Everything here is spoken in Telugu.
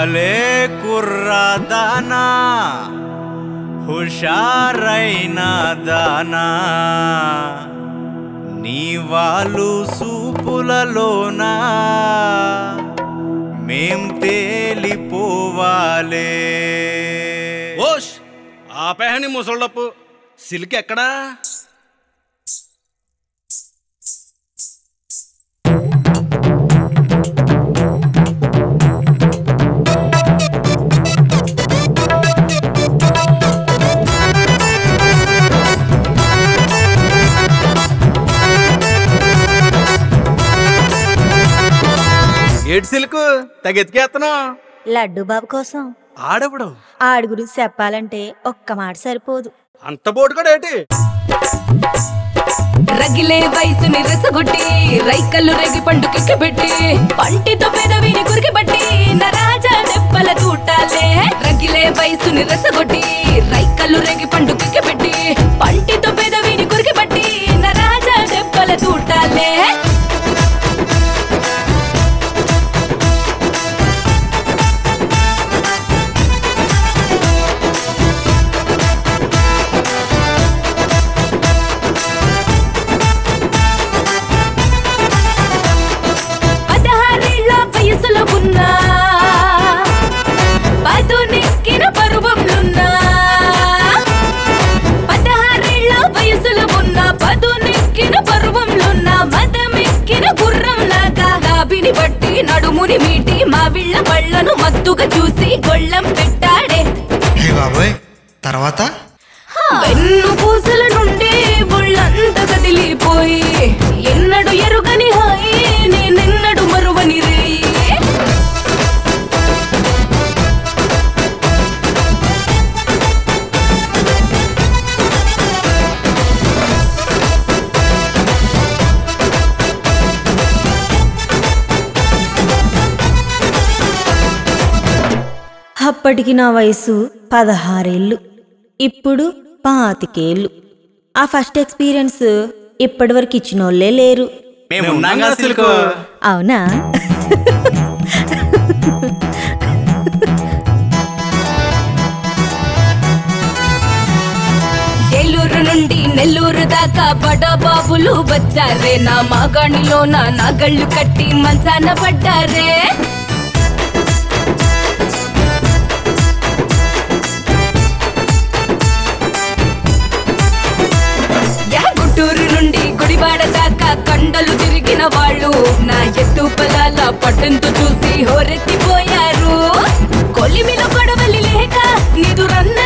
భలే కుర్రదానా హుషారైన దానా నీ వాళ్ళు సూపులలోనా మేం తేలిపోవాలే ఓష్ ఆపేహని ముసళ్ళప్పు సిల్క్ ఎక్కడా ఏడు సిల్క్ తగెత్తికేస్తున్నావు లడ్డు బాబు కోసం ఆడెప్పుడు ఆడి గురించి చెప్పాలంటే ఒక్క మాట సరిపోదు అంత బోటు కూడా ఏంటి రగిలే వయసుని రెసగొట్టి రైకల్లు రేగి పండు పెట్టి పంటితో పెదవిని కురికిబట్టి నరాజా దెబ్బల తూటాలే రగిలే వయసుని రెసగొట్టి రైకల్లు రేగి పండు పెట్టి పంటితో పెదవిని కురికిబట్టి నరాజా దెబ్బల తూటాలే పదహారేళ్ల వయసులో ఉన్నా పదునెక్కిన పరువంలున్నా పదహారేళ్ల వయసులో ఉన్న పదునెక్కిన పరువంలున్నా మదమెక్కిన గుర్రం లాగా నాభిని బట్టి నడుముని మీటి మా విళ్ళ పళ్ళను మత్తుగా చూసి గొళ్ళం పెట్టాడే హే బాబోయ్ తర్వాత వెన్ను పూసల నుండి ఒళ్ళంత కదిలిపోయి ఎన్నడు ఎరుగని హాయి నేనెన్నడు మరువని రేయి అప్పటికి నా వయసు పదహారేళ్ళు ఇప్పుడు పాతికేళ్ళు ఆ ఫస్ట్ ఎక్స్పీరియన్స్ ఇప్పటివరకు ఇచ్చినోళ్ళే లేరు మేము ఉన్నాం కదా సిల్క్ అవునా ఏలూరు నుండి నెల్లూరు దాకా బడా బాబులు వచ్చారే నా మాగాణిలో నా నగళ్ళు కట్టి మంచాన పడ్డారే యా గుంటూరు నుండి గుడివాడ దాకా కండలు తిరిగిన వాళ్ళు నా ఎత్తు పొలాల పట్టంతో చూసి హోరెత్తిపోయారు కొలిమిలో గొడవలి లేక నిదురన్న